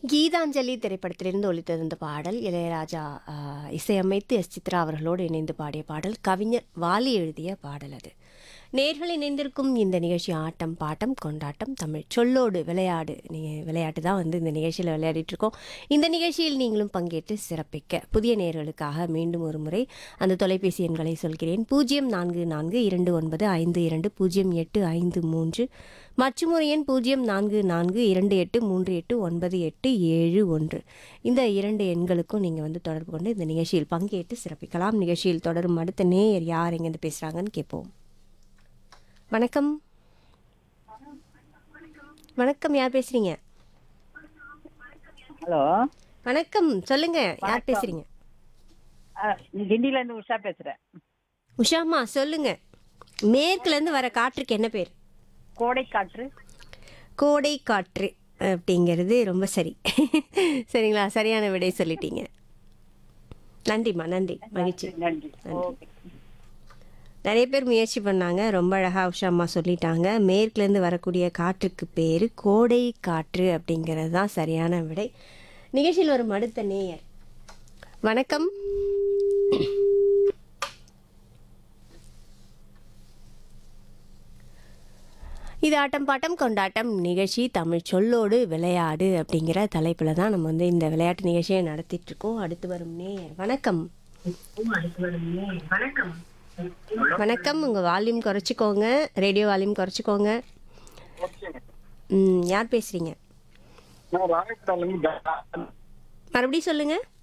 கீதாஞ்சலி திரைப்படத்திலிருந்து ஒலித்தது இந்த பாடல் இளையராஜா ஆஹ், இசையமைத்து எஸ் சித்ரா அவர்களோடு இணைந்து பாடிய பாடல் கவிஞர் வாலி எழுதிய பாடல் அது நேர்கள் இணைந்திருக்கும் இந்த நிகழ்ச்சி ஆட்டம் பாட்டம் கொண்டாட்டம் தமிழ் சொல்லோடு விளையாடு நீங்கள் விளையாட்டு தான் வந்து இந்த நிகழ்ச்சியில் விளையாடிட்டு இருக்கோம் இந்த நிகழ்ச்சியில் நீங்களும் பங்கேற்று சிறப்பிக்க புதிய நேர்களுக்காக மீண்டும் ஒரு முறை அந்த தொலைபேசி எண்களை சொல்கிறேன் பூஜ்ஜியம் நான்கு நான்கு இரண்டு ஒன்பது ஐந்து இரண்டு பூஜ்ஜியம் எட்டு ஐந்து மூன்று மற்றும் ஒரு எண் பூஜ்ஜியம் நான்கு நான்கு இரண்டு எட்டு மூன்று எட்டு ஒன்பது எட்டு ஏழு ஒன்று இந்த இரண்டு எண்களுக்கும் நீங்கள் வந்து தொடர்பு கொண்டு இந்த நிகழ்ச்சியில் பங்கேற்று சிறப்பிக்கலாம் நிகழ்ச்சியில் தொடரும் அடுத்த நேயர் யார் எங்கேருந்து பேசுகிறாங்கன்னு கேட்போம் வணக்கம் வணக்கம் யார் பேசுறீங்க ஹலோ வணக்கம் சொல்லுங்க யார் பேசுறீங்க கிண்டில இருந்து உஷா பேசுறேன் உஷாமா சொல்லுங்க மேற்குல இருந்து வர காற்றுக்கு என்ன பேர் கோடை காற்று கோடை காற்று அப்படிங்கிறது ரொம்ப சரி சரிங்களா சரியான விடை சொல்லிட்டீங்க நன்றிம்மா நன்றி மகிழ்ச்சி நன்றி ஓகே நிறைய பேர் முயற்சி பண்ணாங்க ரொம்ப அழகாக உஷாம்மா சொல்லிட்டாங்க மேற்குலேருந்து வரக்கூடிய காற்றுக்கு பேர் கோடை காற்று அப்படிங்கிறது தான் சரியான விடை நிகழ்ச்சியில் வரும் அடுத்த நேயர் வணக்கம் இது ஆட்டம் பாட்டம் கொண்டாட்டம் நிகழ்ச்சி தமிழ் சொல்லோடு விளையாடு அப்படிங்கிற தலைப்பில் தான் நம்ம வந்து இந்த விளையாட்டு நிகழ்ச்சியை நடத்திட்டு இருக்கோம் அடுத்து வரும் நேயர் வணக்கம் வணக்கம் உங்கள் வால்யூம் குறைச்சிக்கோங்க ரேடியோ வால்யூம் குறைச்சிக்கோங்க ம் யார் பேசுகிறீங்க நான் ராயப்பேட்டையிலேருந்து மறுபடியும் சொல்லுங்கள்